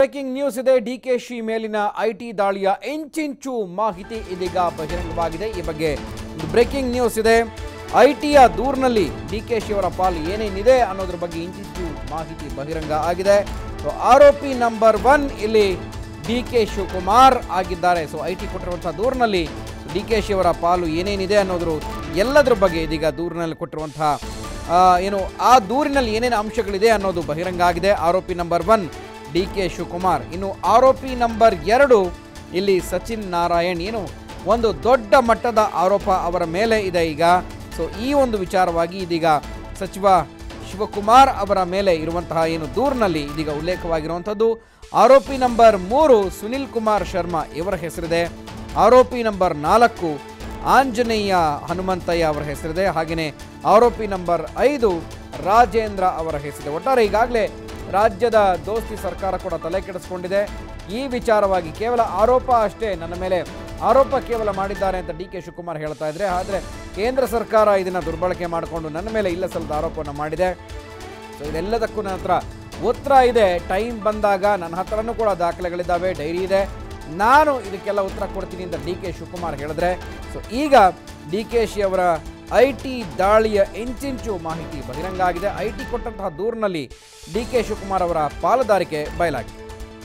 breaking news ಇದೆ ಡಿಕೆಶಿ ಮೇಲಿನ IT ದಾಳಿಯ ಇಂಚಿಂಚು ಮಾಹಿತಿ ಇದೀಗ ಬಹಿರಂಗವಾಗಿದೆ ಈ ಬಗ್ಗೆ ಒಂದು ಬ್ರೇಕಿಂಗ್ ನ್ಯೂಸ್ ಇದೆ ಐಟಿಯ ದೂರಿನಲ್ಲಿ ಡಿಕೆಶಿ ಅವರ ಪಾಲು ಏನೇನಿದೆ ಅನ್ನೋದ್ರ ಬಗ್ಗೆ ಇಂಚಿಂಚು ಮಾಹಿತಿ ಬಹಿರಂಗ ಆಗಿದೆ ಸೊ ಆರೋಪಿ ನಂಬರ್ ಒನ್ ಇಲ್ಲಿ ಡಿ ಕೆ ಶಿವಕುಮಾರ್ ಆಗಿದ್ದಾರೆ ಸೊ ಐ ಟಿ ಕೊಟ್ಟಿರುವಂತಹ ದೂರಿನಲ್ಲಿ ಡಿ ಕೆ ಶಿ ಅವರ ಪಾಲು ಏನೇನಿದೆ ಅನ್ನೋದ್ರ ಎಲ್ಲದರ ಬಗ್ಗೆ ಇದೀಗ ದೂರಿನಲ್ಲಿ ಕೊಟ್ಟಿರುವಂತಹ ಆ, ಏನು ಆ ದೂರಿನಲ್ಲಿ ಏನೇನು ಅಂಶಗಳಿದೆ ಅನ್ನೋದು ಬಹಿರಂಗ ಆಗಿದೆ ಆರೋಪಿ number one D K Shivakumar ಇನ್ನು ಆರೋಪಿ ನಂಬರ್ ಎರಡು ಇಲ್ಲಿ ಸಚಿನ್ ನಾರಾಯಣ್ ಏನು ಒಂದು ದೊಡ್ಡ ಮಟ್ಟದ ಆರೋಪ ಅವರ ಮೇಲೆ ಇದೆ ಈಗ ಸೊ ಈ ಒಂದು ವಿಚಾರವಾಗಿ ಇದೀಗ ಸಚಿವ ಶಿವಕುಮಾರ್ ಅವರ ಮೇಲೆ ಇರುವಂತಹ ಏನು ದೂರಿನಲ್ಲಿ ಇದೀಗ ಉಲ್ಲೇಖವಾಗಿರುವಂಥದ್ದು ಆರೋಪಿ ನಂಬರ್ ಮೂರು ಸುನಿಲ್ ಕುಮಾರ್ ಶರ್ಮಾ ಇವರ ಹೆಸರಿದೆ ಆರೋಪಿ ನಂಬರ್ ನಾಲ್ಕು ಆಂಜನೇಯ ಹನುಮಂತಯ್ಯ ಅವರ ಹೆಸರಿದೆ ಹಾಗೆಯೇ ಆರೋಪಿ ನಂಬರ್ ಐದು ರಾಜೇಂದ್ರ ಅವರ ಹೆಸರಿದೆ ಒಟ್ಟಾರೆ ಈಗಾಗಲೇ ರಾಜ್ಯದ ದೋಸ್ತಿ ಸರ್ಕಾರ ಕೂಡ ತಲೆ ಕೆಡಿಸ್ಕೊಂಡಿದೆ ಈ ವಿಚಾರವಾಗಿ ಕೇವಲ ಆರೋಪ ಅಷ್ಟೇ ನನ್ನ ಮೇಲೆ ಆರೋಪ ಕೇವಲ ಮಾಡಿದ್ದಾರೆ ಅಂತ ಡಿ ಕೆ ಶಿವಕುಮಾರ್ ಹೇಳ್ತಾ ಇದ್ರೆ ಆದರೆ ಕೇಂದ್ರ ಸರ್ಕಾರ ಇದನ್ನ ದುರ್ಬಳಕೆ ಮಾಡಿಕೊಂಡು ನನ್ನ ಮೇಲೆ ಇಲ್ಲ ಸಲ್ಲದ ಆರೋಪವನ್ನು ಮಾಡಿದೆ ಸೊ ಇದೆಲ್ಲದಕ್ಕೂ ನನ್ನ ಹತ್ರ ಉತ್ತರ ಇದೆ ಟೈಮ್ ಬಂದಾಗ ನನ್ನ ಹತ್ರನೂ ಕೂಡ ದಾಖಲೆಗಳಿದ್ದಾವೆ ಡೈರಿ ಇದೆ ನಾನು ಇದಕ್ಕೆಲ್ಲ ಉತ್ತರ ಕೊಡ್ತೀನಿ ಅಂತ ಡಿ ಕೆ ಶಿವಕುಮಾರ್ ಹೇಳಿದ್ರೆ ಸೊ ಈಗ ಡಿ ಕೆ ಶಿ ಅವರ ಐ ಟಿ ದಾಳಿಯ ಇಂಚಿಂಚು ಮಾಹಿತಿ ಬಹಿರಂಗ ಆಗಿದೆ ಐ ಟಿ ಕೊಟ್ಟಂತಹ ದೂರಿನಲ್ಲಿ ಡಿ ಕೆ ಶಿವಕುಮಾರ್ ಅವರ ಪಾಲುದಾರಿಕೆ ಬಯಲಾಗಿದೆ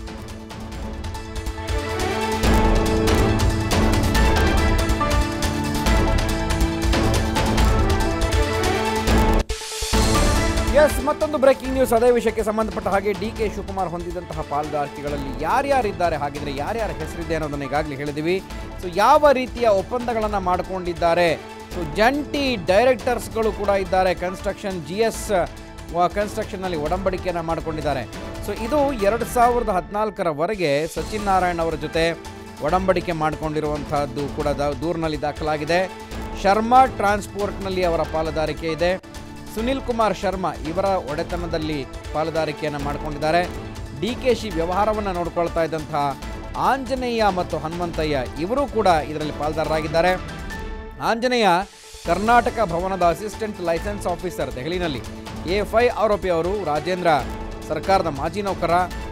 ಎಸ್ ಮತ್ತೊಂದು ಬ್ರೇಕಿಂಗ್ ನ್ಯೂಸ್ ಅದೇ ವಿಷಯಕ್ಕೆ ಸಂಬಂಧಪಟ್ಟ ಹಾಗೆ ಡಿ ಕೆ ಶಿವಕುಮಾರ್ ಹೊಂದಿದಂತಹ ಪಾಲುದಾರಿಕೆಗಳಲ್ಲಿ ಯಾರ್ಯಾರಿದ್ದಾರೆ ಹಾಗಿದ್ರೆ ಯಾರ್ಯಾರ ಹೆಸರಿದೆ ಅನ್ನೋದನ್ನ ಈಗಾಗಲೇ ಹೇಳಿದ್ವಿ ಸೊ ಯಾವ ರೀತಿಯ ಒಪ್ಪಂದಗಳನ್ನು ಮಾಡಿಕೊಂಡಿದ್ದಾರೆ ಸೊ ಜಂಟಿ ಡೈರೆಕ್ಟರ್ಸ್ಗಳು ಕೂಡ ಇದ್ದಾರೆ ಕನ್ಸ್ಟ್ರಕ್ಷನ್ ಜಿ ಎಸ್ ಕನ್ಸ್ಟ್ರಕ್ಷನ್ನಲ್ಲಿ ಒಡಂಬಡಿಕೆಯನ್ನು ಮಾಡಿಕೊಂಡಿದ್ದಾರೆ ಸೊ ಇದು ಎರಡು ಸಾವಿರದ ಹದಿನಾಲ್ಕರವರೆಗೆ ಸಚಿನ್ ನಾರಾಯಣ್ ಅವರ ಜೊತೆ ಒಡಂಬಡಿಕೆ ಮಾಡಿಕೊಂಡಿರುವಂತಹದ್ದು ಕೂಡ ದಾ- ದೂರಿನಲ್ಲಿ ದಾಖಲಾಗಿದೆ ಶರ್ಮಾ ಟ್ರಾನ್ಸ್ಪೋರ್ಟ್ನಲ್ಲಿ ಅವರ ಪಾಲುದಾರಿಕೆ ಇದೆ ಸುನಿಲ್ ಕುಮಾರ್ ಶರ್ಮಾ ಇವರ ಒಡೆತನದಲ್ಲಿ ಪಾಲುದಾರಿಕೆಯನ್ನು ಮಾಡಿಕೊಂಡಿದ್ದಾರೆ ಡಿ ಕೆ ಶಿ ವ್ಯವಹಾರವನ್ನು ನೋಡ್ಕೊಳ್ತಾ ಇದ್ದಂತಹ ಆಂಜನೇಯ ಮತ್ತು ಹನುಮಂತಯ್ಯ ಇವರು ಕೂಡ ಇದರಲ್ಲಿ ಪಾಲ್ದಾರರಾಗಿದ್ದಾರೆ ಆಂಜನೇಯ ಕರ್ನಾಟಕ ಭವನದ ಅಸಿಸ್ಟೆಂಟ್ ಲೈಸೆನ್ಸ್ ಆಫೀಸರ್ ದೆಹಲಿನಲ್ಲಿ ಎ ಫೈ ಆರೋಪಿ ಅವರು ರಾಜೇಂದ್ರ ಸರ್ಕಾರದ ಮಾಜಿ ನೌಕರ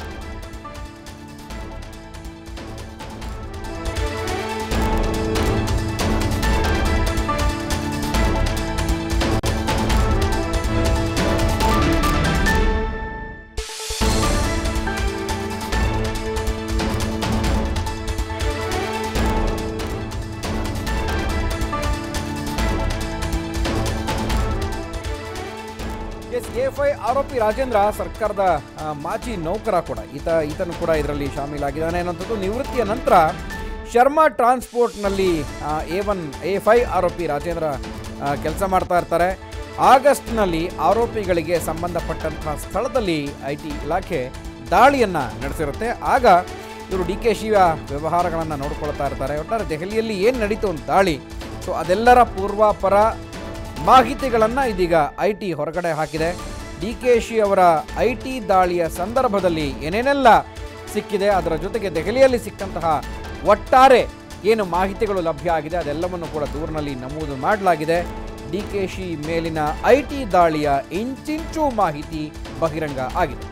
ಎಸ್ ಎ ಫೈ ಆರೋಪಿ ರಾಜೇಂದ್ರ ಸರ್ಕಾರದ ಆ, ಮಾಜಿ ನೌಕರ ಕೂಡ ಈತ ಈತನು ಕೂಡ ಇದರಲ್ಲಿ ಶಾಮೀಲಾಗಿದ್ದಾನೆ ಅನ್ನೋಂಥದ್ದು ನಿವೃತ್ತಿಯ ನಂತರ ಶರ್ಮಾ ಟ್ರಾನ್ಸ್ಪೋರ್ಟ್ನಲ್ಲಿ ಎ ಒನ್ ಎ ಫೈ ಆರೋಪಿ ರಾಜೇಂದ್ರ ಕೆಲಸ ಮಾಡ್ತಾ ಇರ್ತಾರೆ ಆಗಸ್ಟ್ನಲ್ಲಿ ಆರೋಪಿಗಳಿಗೆ ಸಂಬಂಧಪಟ್ಟಂತಹ ಸ್ಥಳದಲ್ಲಿ ಐ ಟಿ ಇಲಾಖೆ ದಾಳಿಯನ್ನು ನಡೆಸಿರುತ್ತೆ ಆಗ ಇವರು ಡಿ ಕೆ ಶಿವ ವ್ಯವಹಾರಗಳನ್ನು ನೋಡ್ಕೊಳ್ತಾ ಇರ್ತಾರೆ ಒಟ್ಟಾರೆ ದೆಹಲಿಯಲ್ಲಿ ಏನು ನಡೀತು ಒಂದು ದಾಳಿ ಸೊ ಅದೆಲ್ಲರ ಪೂರ್ವಾಪರ ಮಾಹಿತಿಗಳನ್ನು ಇದೀಗ ಐ ಟಿ ಹೊರಗಡೆ ಹಾಕಿದೆ ಡಿ ಕೆ ಶಿ ಅವರ ಐ ಟಿ ದಾಳಿಯ ಸಂದರ್ಭದಲ್ಲಿ ಏನೇನೆಲ್ಲ ಸಿಕ್ಕಿದೆ ಅದರ ಜೊತೆಗೆ ದೆಹಲಿಯಲ್ಲಿ ಸಿಕ್ಕಂತಹ ಒಟ್ಟಾರೆ ಏನು ಮಾಹಿತಿಗಳು ಲಭ್ಯ ಆಗಿದೆ ಅದೆಲ್ಲವನ್ನು ಕೂಡ ದೂರಿನಲ್ಲಿ ನಮೂದು ಮಾಡಲಾಗಿದೆ ಡಿ ಕೆ ಶಿ ಮೇಲಿನ ಐ ಟಿ ದಾಳಿಯ ಇಂಚಿಂಚು ಮಾಹಿತಿ ಬಹಿರಂಗ ಆಗಿದೆ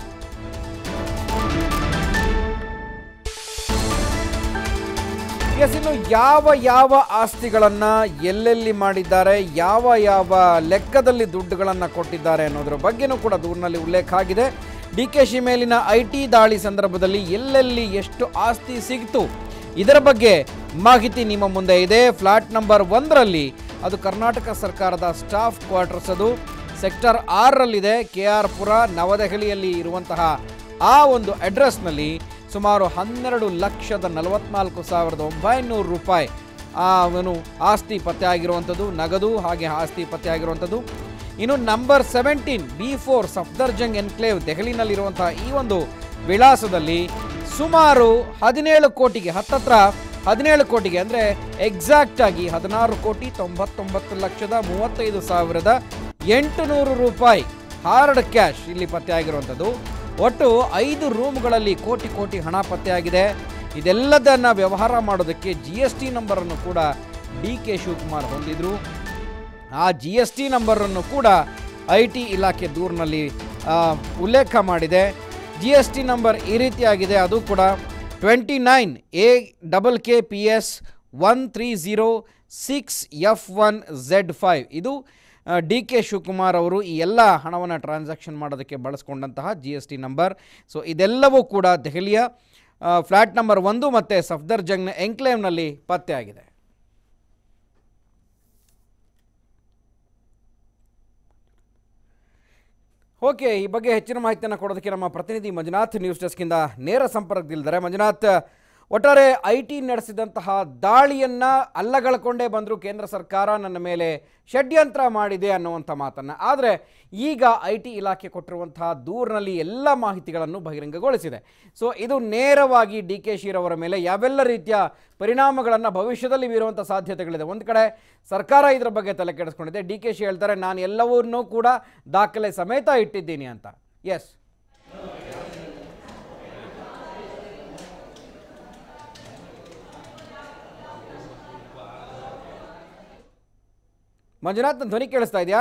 ಎಸ್ ಇನ್ನು ಯಾವ ಯಾವ ಆಸ್ತಿಗಳನ್ನ ಎಲ್ಲೆಲ್ಲಿ ಮಾಡಿದ್ದಾರೆ ಯಾವ ಯಾವ ಲೆಕ್ಕದಲ್ಲಿ ದುಡ್ಡುಗಳನ್ನು ಕೊಟ್ಟಿದ್ದಾರೆ ಅನ್ನೋದ್ರ ಬಗ್ಗೆನೂ ಕೂಡ ದೂರಿನಲ್ಲಿ ಉಲ್ಲೇಖ ಆಗಿದೆ ಡಿ ಕೆ ಶಿ ಮೇಲಿನ ಐ ಟಿ ದಾಳಿ ಸಂದರ್ಭದಲ್ಲಿ ಎಲ್ಲೆಲ್ಲಿ ಎಷ್ಟು ಆಸ್ತಿ ಸಿಗಿತು ಇದರ ಬಗ್ಗೆ ಮಾಹಿತಿ ನಿಮ್ಮ ಮುಂದೆ ಇದೆ ಫ್ಲಾಟ್ ನಂಬರ್ ಒಂದರಲ್ಲಿ ಅದು ಕರ್ನಾಟಕ ಸರ್ಕಾರದ ಸ್ಟಾಫ್ ಕ್ವಾರ್ಟರ್ಸ್ ಅದು ಸೆಕ್ಟರ್ ಆರರಲ್ಲಿದೆ ಕೆ ಆರ್ ಪುರ ನವದೆಹಲಿಯಲ್ಲಿ ಇರುವಂತಹ ಆ ಒಂದು ಅಡ್ರೆಸ್ನಲ್ಲಿ ಸುಮಾರು ಹನ್ನೆರಡು ಲಕ್ಷದ ನಲವತ್ನಾಲ್ಕು ಸಾವಿರದ ಒಂಬೈನೂರು ರೂಪಾಯಿ ಆ ಏನು ಆಸ್ತಿ ಪತ್ತೆ ಆಗಿರುವಂಥದ್ದು ನಗದು ಹಾಗೆ ಆಸ್ತಿ ಪತ್ತೆ ಆಗಿರುವಂಥದ್ದು ಇನ್ನು number seventeen B four Safdarjung enclave ದೆಹಲಿನಲ್ಲಿರುವಂತಹ ಈ ಒಂದು ವಿಳಾಸದಲ್ಲಿ ಸುಮಾರು ಹದಿನೇಳು ಕೋಟಿಗೆ ಹತ್ತತ್ರ ಹದಿನೇಳು ಕೋಟಿಗೆ ಅಂದರೆ ಎಕ್ಸಾಕ್ಟ್ ಆಗಿ ಹದಿನಾರು ಕೋಟಿ ತೊಂಬತ್ತೊಂಬತ್ತು ಲಕ್ಷದ ಮೂವತ್ತೈದು ಸಾವಿರದ ಎಂಟುನೂರು ರೂಪಾಯಿ ಹಾರ್ಡ್ ಕ್ಯಾಶ್ ಇಲ್ಲಿ ಪತ್ತೆಯಾಗಿರುವಂಥದ್ದು ಒಟ್ಟು ಐದು ರೂಮ್ಗಳಲ್ಲಿ ಕೋಟಿ ಕೋಟಿ ಹಣ ಪತ್ತೆಯಾಗಿದೆ ಇದೆಲ್ಲದನ್ನ ವ್ಯವಹಾರ ಮಾಡೋದಕ್ಕೆ ಜಿ ಎಸ್ ಟಿ ನಂಬರನ್ನು ಕೂಡ ಡಿ ಕೆ ಶಿವಕುಮಾರ್ ಹೊಂದಿದ್ರು ಆ ಜಿ ಎಸ್ ಟಿ ನಂಬರನ್ನು ಕೂಡ ಐ ಟಿ ಇಲಾಖೆ ದೂರಿನಲ್ಲಿ ಆ, ಉಲ್ಲೇಖ ಮಾಡಿದೆ ಜಿ ಎಸ್ ಟಿ ನಂಬರ್ ಈ ರೀತಿಯಾಗಿದೆ ಅದು ಕೂಡ twenty nine A double K P S one three zero six F one Z five ಇದು ಡಿ ಕೆ ಶಿವಕುಮಾರ್ ಅವರು ಈ ಎಲ್ಲ ಹಣವನ್ನು ಟ್ರಾನ್ಸಾಕ್ಷನ್ ಮಾಡೋದಕ್ಕೆ ಬಳಸ್ಕೊಂಡಂತಹ G S T number so ಇದೆಲ್ಲವೂ ಕೂಡ ದೆಹಲಿಯ ಫ್ಲ್ಯಾಟ್ ನಂಬರ್ ಒಂದು ಮತ್ತು ಸಫ್ದರ್ಜಂಗ್ನ ಎಂಕ್ಲೇವ್ನಲ್ಲಿ ಪತ್ತೆಯಾಗಿದೆ ಓಕೆ ಈ ಬಗ್ಗೆ ಹೆಚ್ಚಿನ ಮಾಹಿತಿಯನ್ನು ಕೊಡೋದಕ್ಕೆ ನಮ್ಮ ಪ್ರತಿನಿಧಿ ಮಂಜುನಾಥ್ ನ್ಯೂಸ್ ಡೆಸ್ಕಿಂದ ನೇರ ಸಂಪರ್ಕದಲ್ಲಿದ್ದಾರೆ ಮಂಜುನಾಥ್ ಒಟ್ಟಾರೆ ಐ ಟಿ ನಡೆಸಿದಂತಹ ದಾಳಿಯನ್ನು ಅಲ್ಲಗಳ್ಕೊಂಡೇ ಬಂದರೂ ಕೇಂದ್ರ ಸರ್ಕಾರ ನನ್ನ ಮೇಲೆ ಷಡ್ಯಂತ್ರ ಮಾಡಿದೆ ಅನ್ನುವಂಥ ಮಾತನ್ನು ಆದರೆ ಈಗ ಐ ಟಿ ಇಲಾಖೆ ಕೊಟ್ಟಿರುವಂತಹ ದೂರಿನಲ್ಲಿ ಎಲ್ಲ ಮಾಹಿತಿಗಳನ್ನು ಬಹಿರಂಗಗೊಳಿಸಿದೆ ಸೊ ಇದು ನೇರವಾಗಿ ಡಿ ಕೆ ಶಿರವರ ಮೇಲೆ ಯಾವೆಲ್ಲ ರೀತಿಯ ಪರಿಣಾಮಗಳನ್ನು ಭವಿಷ್ಯದಲ್ಲಿ ಬೀರುವಂಥ ಸಾಧ್ಯತೆಗಳಿದೆ ಒಂದು ಕಡೆ ಸರ್ಕಾರ ಇದರ ಬಗ್ಗೆ ತಲೆ ಕೆಡಿಸ್ಕೊಂಡಿದೆ ಡಿ ಕೆ ಶಿ ಹೇಳ್ತಾರೆ ನಾನು ಎಲ್ಲವನ್ನೂ ಕೂಡ ದಾಖಲೆ ಸಮೇತ ಇಟ್ಟಿದ್ದೀನಿ ಅಂತ ಎಸ್ ಮಂಜುನಾಥ್ ನನ್ನ ಧ್ವನಿ ಕೇಳಿಸ್ತಾ ಇದೆಯಾ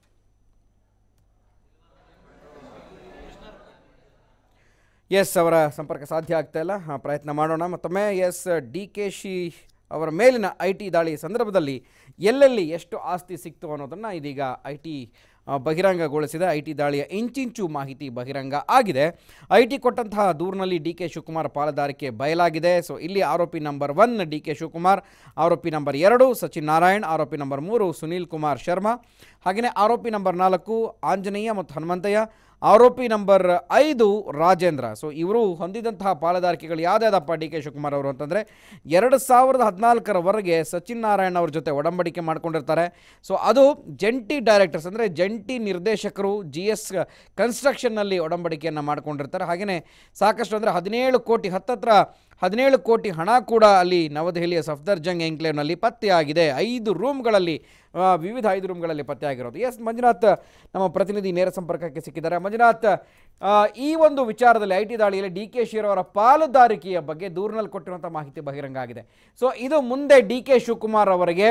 ಎಸ್ ಅವರ ಸಂಪರ್ಕ ಸಾಧ್ಯ ಆಗ್ತಾ ಇಲ್ಲ ಆ, ಪ್ರಯತ್ನ ಮಾಡೋಣ ಮತ್ತೊಮ್ಮೆ ಎಸ್ ಡಿ ಕೆ ಶಿ ಅವರ ಮೇಲಿನ ಐ ಟಿ ದಾಳಿ ಸಂದರ್ಭದಲ್ಲಿ ಎಲ್ಲೆಲ್ಲಿ ಎಷ್ಟು ಆಸ್ತಿ ಸಿಕ್ತು ಅನ್ನೋದನ್ನು ಇದೀಗ ಐ ಟಿ ಬಹಿರಂಗಗೊಳಿಸಿದೆ ಐ ಟಿ ದಾಳಿಯ ಇಂಚಿಂಚು ಮಾಹಿತಿ ಬಹಿರಂಗ ಆಗಿದೆ ಐ ಟಿ ಕೊಟ್ಟಂತಹ ದೂರಿನಲ್ಲಿ ಡಿ ಕೆ ಶಿವಕುಮಾರ್ ಪಾಲುದಾರಿಕೆ ಬಯಲಾಗಿದೆ ಸೊ ಇಲ್ಲಿ ಆರೋಪಿ number one D K Shivakumar ಆರೋಪಿ ನಂಬರ್ ಎರಡು ಸಚಿನ್ ನಾರಾಯಣ್ ಆರೋಪಿ ನಂಬರ್ ಮೂರು ಸುನೀಲ್ ಕುಮಾರ್ ಶರ್ಮಾ ಹಾಗೆಯೇ ಆರೋಪಿ ನಂಬರ್ ನಾಲ್ಕು ಆಂಜನೇಯ ಮತ್ತು ಹನುಮಂತಯ್ಯ ಆರೋಪಿ ನಂಬರ್ ಐದು ರಾಜೇಂದ್ರ ಸೊ ಇವರು ಹೊಂದಿದಂತಹ ಪಾಲುದಾರಿಕೆಗಳು ಯಾವುದ್ಯಾವುದಪ್ಪ ಡಿ ಕೆ ಶಿವಕುಮಾರ್ ಅವರು ಅಂತಂದರೆ ಎರಡು ಸಾವಿರದ ಹದಿನಾಲ್ಕರವರೆಗೆ ಸಚಿನ್ ನಾರಾಯಣ್ ಅವ್ರ ಜೊತೆ ಒಡಂಬಡಿಕೆ ಮಾಡ್ಕೊಂಡಿರ್ತಾರೆ ಸೊ ಅದು ಜಂಟಿ ಡೈರೆಕ್ಟರ್ಸ್ ಅಂದರೆ ಜಂಟಿ ನಿರ್ದೇಶಕರು ಜಿ ಎಸ್ ಕನ್ಸ್ಟ್ರಕ್ಷನ್ನಲ್ಲಿ ಒಡಂಬಡಿಕೆಯನ್ನು ಮಾಡ್ಕೊಂಡಿರ್ತಾರೆ ಹಾಗೆಯೇ ಸಾಕಷ್ಟು ಅಂದರೆ ಹದಿನೇಳು ಕೋಟಿ ಹತ್ತತ್ರ ಹದಿನೇಳು ಕೋಟಿ ಹಣ ಕೂಡ ಅಲ್ಲಿ ನವದೆಹಲಿಯ ಸಫ್ದರ್ಜಂಗ್ ಎಂಕ್ಲೇವ್ನಲ್ಲಿ ಪತ್ತೆಯಾಗಿದೆ ಐದು ರೂಮ್ಗಳಲ್ಲಿ ಆ, ವಿವಿಧ ಐದು ರೂಮ್ಗಳಲ್ಲಿ ಪತ್ತೆಯಾಗಿರೋದು ಎಸ್ ಮಂಜುನಾಥ್ ನಮ್ಮ ಪ್ರತಿನಿಧಿ ನೇರ ಸಂಪರ್ಕಕ್ಕೆ ಸಿಕ್ಕಿದ್ದಾರೆ ಮಂಜುನಾಥ್ ಆ, ಈ ಒಂದು ವಿಚಾರದಲ್ಲಿ ಐ ಟಿ ದಾಳಿಯಲ್ಲಿ ಡಿ ಕೆ ಶಿವರವರ ಪಾಲುದಾರಿಕೆಯ ಬಗ್ಗೆ ದೂರಿನಲ್ಲಿ ಕೊಟ್ಟಿರುವಂಥ ಮಾಹಿತಿ ಬಹಿರಂಗ ಆಗಿದೆ ಸೊ ಇದು ಮುಂದೆ ಡಿ ಕೆ ಶಿವಕುಮಾರ್ ಅವರಿಗೆ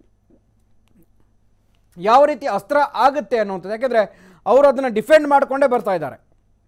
ಯಾವ ರೀತಿ ಅಸ್ತ್ರ ಆಗುತ್ತೆ ಅನ್ನುವಂಥದ್ದು ಯಾಕೆಂದರೆ ಅವರು ಅದನ್ನು ಡಿಫೆಂಡ್ ಮಾಡಿಕೊಂಡೇ ಬರ್ತಾ ಇದ್ದಾರೆ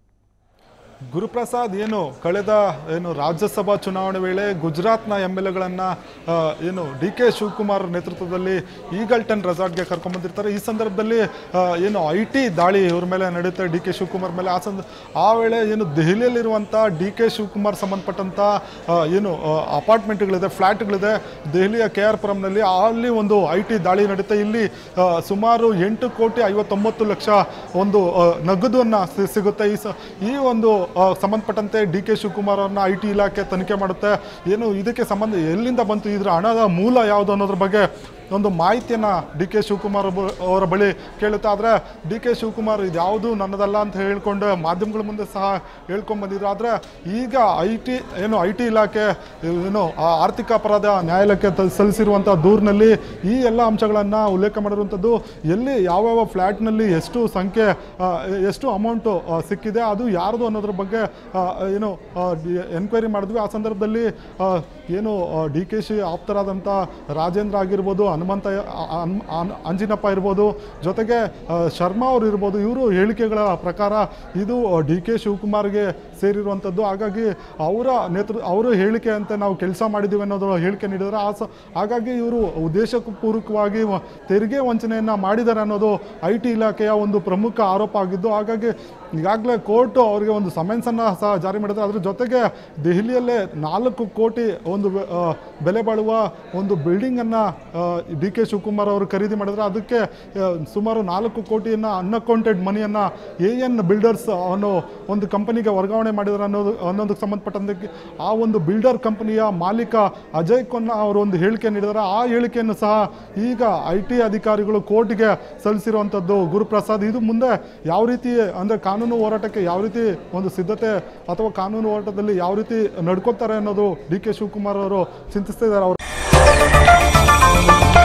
ಗುರುಪ್ರಸಾದ್ ಏನು ಕಳೆದ ಏನು ರಾಜ್ಯಸಭಾ ಚುನಾವಣೆ ವೇಳೆ ಗುಜರಾತ್ನ ಎಮ್ ಎಲ್ ಎಗಳನ್ನು ಏನು ಡಿ ಕೆ ಶಿವಕುಮಾರ್ ನೇತೃತ್ವದಲ್ಲಿ ಈಗಲ್ಟನ್ ರೆಸಾರ್ಟ್ಗೆ ಕರ್ಕೊಂಡ್ಬಂದಿರ್ತಾರೆ ಈ ಸಂದರ್ಭದಲ್ಲಿ ಆ, ಏನು ಐ ಟಿ ದಾಳಿ ಇವ್ರ ಮೇಲೆ ನಡೆಯುತ್ತೆ ಡಿ ಕೆ ಶಿವಕುಮಾರ್ ಮೇಲೆ ಆ ಸಂದ ಆ ವೇಳೆ ಏನು ದೆಹಲಿಯಲ್ಲಿರುವಂಥ ಡಿ ಕೆ ಶಿವಕುಮಾರ್ ಸಂಬಂಧಪಟ್ಟಂಥ ಆ, ಏನು ಅಪಾರ್ಟ್ಮೆಂಟ್ಗಳಿದೆ ಫ್ಲ್ಯಾಟ್ಗಳಿದೆ ದೆಹಲಿಯ ಕೆ ಆರ್ ಪುರಂನಲ್ಲಿ ಅಲ್ಲಿ ಒಂದು ಐ ಟಿ ದಾಳಿ ನಡೆಯುತ್ತೆ ಇಲ್ಲಿ ಆ, ಸುಮಾರು ಎಂಟು ಕೋಟಿ ಐವತ್ತೊಂಬತ್ತು ಲಕ್ಷ ಒಂದು ಆ, ನಗದನ್ನು ಸಿ- ಸಿಗುತ್ತೆ ಈ ಸ ಈ ಒಂದು ಆ, ಸಂಬಂಧಪಟ್ಟಂತೆ ಡಿ ಕೆ ಶಿವಕುಮಾರ್ ಅವ್ರನ್ನ ಐ ಟಿ ಇಲಾಖೆ ತನಿಖೆ ಮಾಡುತ್ತೆ ಏನು ಇದಕ್ಕೆ ಸಂಬಂಧ ಎಲ್ಲಿಂದ ಬಂತು ಇದ್ರ ಹಣದ ಮೂಲ ಯಾವುದು ಅನ್ನೋದ್ರ ಬಗ್ಗೆ ಒಂದು ಮಾಹಿತಿಯನ್ನು ಡಿ ಕೆ ಶಿವಕುಮಾರ್ ಒಬ್ಬ- ಅವರ ಬಳಿ ಕೇಳುತ್ತೆ ಆದರೆ ಡಿ ಕೆ ಶಿವಕುಮಾರ್ ಇದು ಯಾವುದು ನನ್ನದಲ್ಲ ಅಂತ ಹೇಳ್ಕೊಂಡು ಮಾಧ್ಯಮಗಳ ಮುಂದೆ ಸಹ ಹೇಳ್ಕೊಂಡು ಬಂದಿದ್ರು ಆದರೆ ಈಗ ಐ ಟಿ ಏನು ಐ ಟಿ ಇಲಾಖೆ ಏನು ಆ ಆರ್ಥಿಕ ಅಪರಾಧ ನ್ಯಾಯಾಲಯಕ್ಕೆ ತ- ಸಲ್ಲಿಸಿರುವಂಥ ದೂರಿನಲ್ಲಿ ಈ ಎಲ್ಲ ಅಂಶಗಳನ್ನು ಉಲ್ಲೇಖ ಮಾಡಿರುವಂಥದ್ದು ಎಲ್ಲಿ ಯಾವ್ಯಾವ ಫ್ಲ್ಯಾಟ್ನಲ್ಲಿ ಎಷ್ಟು ಸಂಖ್ಯೆ ಆ, ಎಷ್ಟು ಅಮೌಂಟು ಸಿಕ್ಕಿದೆ ಅದು ಯಾರ್ದು ಅನ್ನೋದ್ರ ಬಗ್ಗೆ ಆ, ಏನು ಎನ್ಕ್ವೈರಿ ಮಾಡಿದ್ವಿ ಆ ಸಂದರ್ಭದಲ್ಲಿ ಆ, ಏನು ಡಿ ಕೆ ಶಿ ಆಪ್ತರಾದಂಥ ರಾಜೇಂದ್ರ ಆಗಿರ್ಬೋದು ಹನುಮಂತ ಆ- ಅನ್- ಅನ್- ಅಂಜಿನಪ್ಪ ಇರ್ಬೋದು ಜೊತೆಗೆ ಆ, ಶರ್ಮಾ ಅವರು ಇರ್ಬೋದು ಇವರು ಹೇಳಿಕೆಗಳ ಪ್ರಕಾರ ಇದು ಡಿ ಕೆ ಶಿವಕುಮಾರ್ಗೆ ಸೇರಿರುವಂಥದ್ದು ಹಾಗಾಗಿ ಅವರ ನೇತೃ ಅವರು ಹೇಳಿಕೆ ಅಂತ ನಾವು ಕೆಲಸ ಮಾಡಿದ್ದೀವಿ ಅನ್ನೋದು ಹೇಳಿಕೆ ನೀಡಿದರೆ ಆ ಸ ಹಾಗಾಗಿ ಇವರು ಉದ್ದೇಶಪೂರ್ವಕವಾಗಿ ವ- ತೆರಿಗೆ ವಂಚನೆಯನ್ನು ಮಾಡಿದ್ದಾರೆ ಅನ್ನೋದು ಐ ಟಿ ಇಲಾಖೆಯ ಒಂದು ಪ್ರಮುಖ ಆರೋಪ ಆಗಿದ್ದು ಹಾಗಾಗಿ ಈಗಾಗಲೇ ಕೋರ್ಟು ಅವರಿಗೆ ಒಂದು ಸಮನ್ಸನ್ನು ಸಹ ಜಾರಿ ಮಾಡಿದ್ದಾರೆ ಅದ್ರ ಜೊತೆಗೆ ದೆಹಲಿಯಲ್ಲೇ ನಾಲ್ಕು ಕೋಟಿ ಒಂದು ಬೆ- ಆ, ಬೆಲೆ ಬಾಳುವ ಒಂದು ಬಿಲ್ಡಿಂಗನ್ನು ಡಿ ಕೆ ಶಿವಕುಮಾರ್ ಅವರು ಖರೀದಿ ಮಾಡಿದ್ರೆ ಅದಕ್ಕೆ ಆ, ಸುಮಾರು ನಾಲ್ಕು ಕೋಟಿಯನ್ನು ಅನ್ಅಕೌಂಟೆಡ್ ಮನಿಯನ್ನು ಎ ಎನ್ ಬಿಲ್ಡರ್ಸ್ ಅನ್ನೋ ಒಂದು ಕಂಪನಿಗೆ ವರ್ಗಾವಣೆ ಮಾಡಿದ್ದಾರೆ ಅನ್ನೋದು ಅನ್ನೋದಕ್ಕೆ ಸಂಬಂಧಪಟ್ಟಂತೆ ಆ ಒಂದು ಬಿಲ್ಡರ್ ಕಂಪನಿಯ ಮಾಲೀಕ ಅಜಯ್ ಖನ್ನಾ ಅವರು ಒಂದು ಹೇಳಿಕೆ ನೀಡಿದ್ದಾರೆ ಆ ಹೇಳಿಕೆಯನ್ನು ಸಹ ಈಗ ಐ ಟಿ ಅಧಿಕಾರಿಗಳು ಕೋರ್ಟ್ಗೆ ಸಲ್ಲಿಸಿರುವಂಥದ್ದು ಗುರುಪ್ರಸಾದ್ ಇದು ಮುಂದೆ ಯಾವ ರೀತಿ ಅಂದರೆ ಕಾನೂನು ಹೋರಾಟಕ್ಕೆ ಯಾವ ರೀತಿ ಒಂದು ಸಿದ್ಧತೆ ಅಥವಾ ಕಾನೂನು ಹೋರಾಟದಲ್ಲಿ ಯಾವ ರೀತಿ ನಡ್ಕೋತಾರೆ ಅನ್ನೋದು ಡಿ ಕೆ ಶಿವಕುಮಾರ್ ಅವರು ಚಿಂತಿಸ್ತಿದ್ದಾರೆ ಅವರು